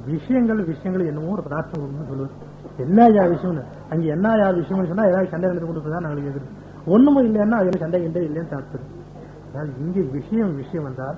விஷயங்கள் விஷயங்கள் என்னமோ ஒரு பதார்த்தம் ஒண்ணு சொல்லுவது என்ன யா விஷயம்னு அங்க என்ன யா விஷயம்னு சொன்னா ஏதாவது சண்டை நடந்து கொண்டு தான் நாங்களுக்கு கேக்குது ஒண்ணுமும் இல்லைன்னா அதுல சண்டை கிண்டை இல்லைன்னு தாக்குது ஆனால் இங்கே விஷயம் விஷயம் வந்தால்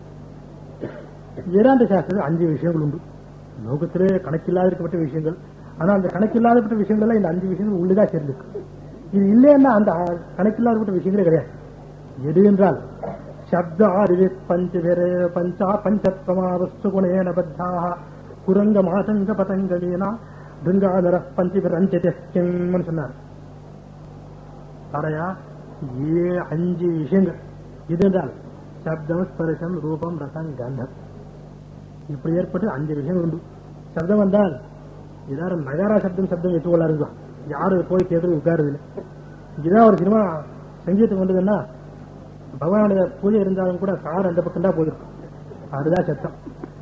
வேதாந்த சாஸ்திரத்தில் அஞ்சு விஷயங்கள் உண்டு லோகத்திலே கணக்கில்லாத இருக்கப்பட்ட விஷயங்கள் ஆனா அந்த கணக்கில்லாதப்பட்ட விஷயங்கள் எல்லாம் இந்த அஞ்சு விஷயங்கள் உள்ளதா சேர்ந்துருக்கு இது இல்லைன்னா அந்த கணக்கில்லாதப்பட்ட விஷயங்களே கிடையாது எது என்றால் சப்த அறிவி பஞ்ச வேற பஞ்சா பஞ்சத்வமா வஸ்து குணேன பத்தாக குரங்க மாசங்க பதங்களீனா பிருங்காதர பஞ்ச பிரஞ்சத்தியம்னு சொன்னார் ஆரையா ஏ அஞ்சு விஷயங்கள் இது என்றால் சப்தம் ஸ்பரிசம் ரூபம் ரசம் கந்தம் இப்படி ஏற்பட்டு அஞ்சு விஷயங்கள் உண்டு சப்தம் வந்தால் ஏதாவது நகரா சப்தம் சப்தம் எட்டுக்கொள்ளாருங்க யாரு போய் கேட்கறது உட்காருது இல்லை இதான் ஒரு சினிமா சங்கீதம் வந்ததுன்னா பகவானுடைய பூஜை இருந்தாலும் கூட கார் அந்த பக்கம் தான் போயிருக்கும் அதுதான் சத்தம்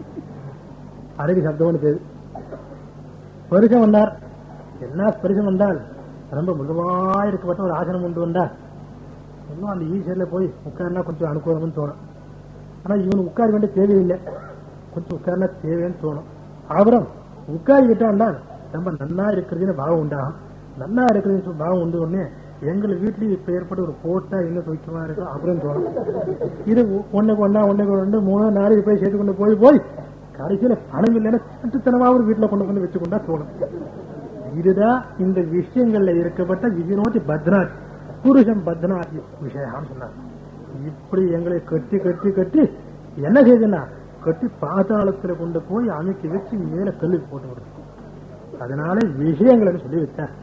அருவி சப்தம்னு பேரு ஸ்பரிசம் வந்தார் என்ன ஸ்பரிசம் வந்தால் ரொம்ப மிருகமாய் இருக்கப்பட்ட ஒரு ஆசனம் கொண்டு வந்தார் இன்னும் அந்த ஈஸ்வரில் போய் உட்கார்னா கொஞ்சம் அனுகூலம்னு தோணும் ஆனா இவன் உட்கார வேண்டிய தேவையில்லை கொஞ்சம் உட்கார்னா தேவைன்னு தோணும் அப்புறம் உட்காரி விட்டான்னா ரொம்ப நன்னா இருக்கிறதுன்னு பாவம் உண்டாகும் நன்னா இருக்கிறதுன்னு சொல்லி பாவம் உண்டு உடனே எங்கள் வீட்லயும் இப்ப ஏற்பட்டு ஒரு போட்டா இன்னும் சுத்தமா இருக்கும் அப்புறம் தோணும் இது ஒண்ணுக்கு ஒன்னா ஒண்ணுக்கு ரெண்டு மூணு நாளைக்கு போய் சேர்த்து கொண்டு போய் போய் கடைசியில பணம் இல்லைன்னா சட்டுத்தனமா ஒரு வீட்டுல கொண்டு வந்து வச்சுக்கொண்டா தோணும் இதுதான் இந்த விஷயங்கள்ல இருக்கப்பட்ட விஜயநோதி பத்னாத் புருஷன் பத்னாத் விஷயம் சொன்னார் இப்படி எங்களை கட்டி கட்டி கட்டி என்ன செய்யுதுன்னா கட்டி பாதாளத்துல கொண்டு போய் அமைக்கி வச்சு மேல கல்லு போட்டு விடுறது அதனால விஷயங்களை சொல்லி வச்சார்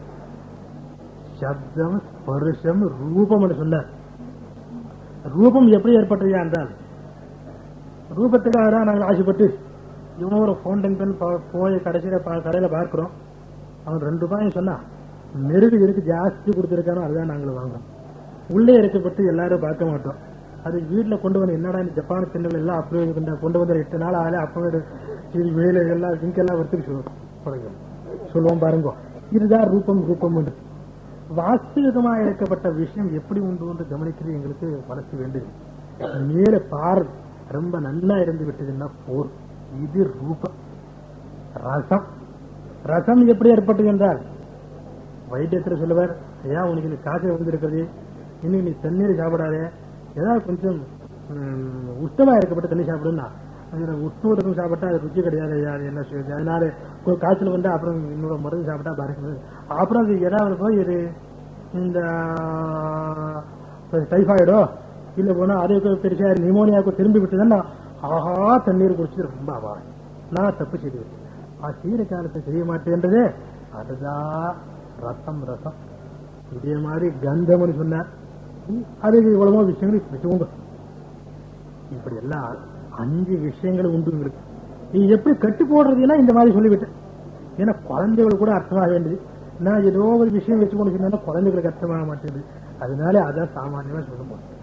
சப்தம் ஸ்பர்ஷம் ரூபம் சொன்னார் ரூபம் எப்படி ஏற்பட்டதா என்றால் ரூபத்துக்காக தான் நாங்கள் ஆசைப்பட்டு இவனும் ஒரு ஃபவுண்டன் பென் ப- போய் கடைசியில பா- கடையில பார்க்கிறோம் அவன் ரெண்டு ரூபாய் சொன்னா மெருகு இருக்கு ஜாஸ்தி கொடுத்துருக்கானோ அதுதான் நாங்கள் வாங்குறோம் உள்ளே இருக்கப்பட்டு எல்லாரும் பார்க்க மாட்டோம் அது வீட்டுல கொண்டு வந்து என்னடா இந்த ஜப்பான் பெண்கள் எல்லாம் அப்படியே கொண்டு கொண்டு வந்து எட்டு நாள் ஆளே அப்பவே இது வெளியில எல்லாம் இங்கெல்லாம் வரத்துக்கு சொல்லுவோம் சொல்லுங்க. சொல்லுவோம் பாருங்க இதுதான் ரூபம் ரூபம் என்று வாஸ்தவிகமா இருக்கப்பட்ட விஷயம் எப்படி உண்டு என்று கவனிக்கிறது எங்களுக்கு மனசு வேண்டியது மேல பார் ரொம்ப நல்லா இருந்து விட்டதுன்னா போர் இது ரூபம் ரசம் ரசம் எப்படி ஏற்பட்டது என்றால் வைத்தியத்தில் சொல்லுவார் ஐயா உனக்கு இந்த காய்ச்சல் வந்திருக்கிறது இன்னும் நீ தண்ணீர் சாப்பிடாதே ஏதாவது கொஞ்சம் ம், உஷ்ணமா இருக்கப்பட்ட தண்ணி சாப்பிடுன்னா அதுல உஷ்ணம் சாப்பிட்டா அது ருச்சி கிடையாது ஐயா அது என்ன செய்யுது அதனால ஒரு காய்ச்சல் வந்தா அப்புறம் இன்னொரு மருந்து சாப்பிட்டா பாருங்க அப்புறம் அது ஏதாவது போய் இது இந்த டைஃபாய்டோ இல்ல போனா அதுக்கு பெருசா நிமோனியாவுக்கு திரும்பி விட்டதுன்னா ஆஹா தண்ணீர் குடிச்சு ரொம்ப அபாயம் நான் தப்பு செய்து ஆ சீர காலத்தை செய்ய மாட்டேன்றதே அதுதான் ரசம் ரசம் இதே மாதிரி கந்தம்னு சொன்னார் ம், அதுக்கு இவ்வளவோ விஷயங்கள் வச்சுக்கோங்க இப்படி எல்லாம் அஞ்சு விஷயங்கள் உண்டு உங்களுக்கு நீ எப்படி கட்டு போடுறதுன்னா இந்த மாதிரி சொல்லிவிட்டேன் ஏன்னா குழந்தைகள் கூட அர்த்தமாக வேண்டியது நான் ஏதோ ஒரு விஷயம் வச்சு கொண்டு சொன்னா குழந்தைகளுக்கு அர்த்தமாக மாட்டேங்குது அதனால அதான் சாமானியமா சொல்ல போறேன்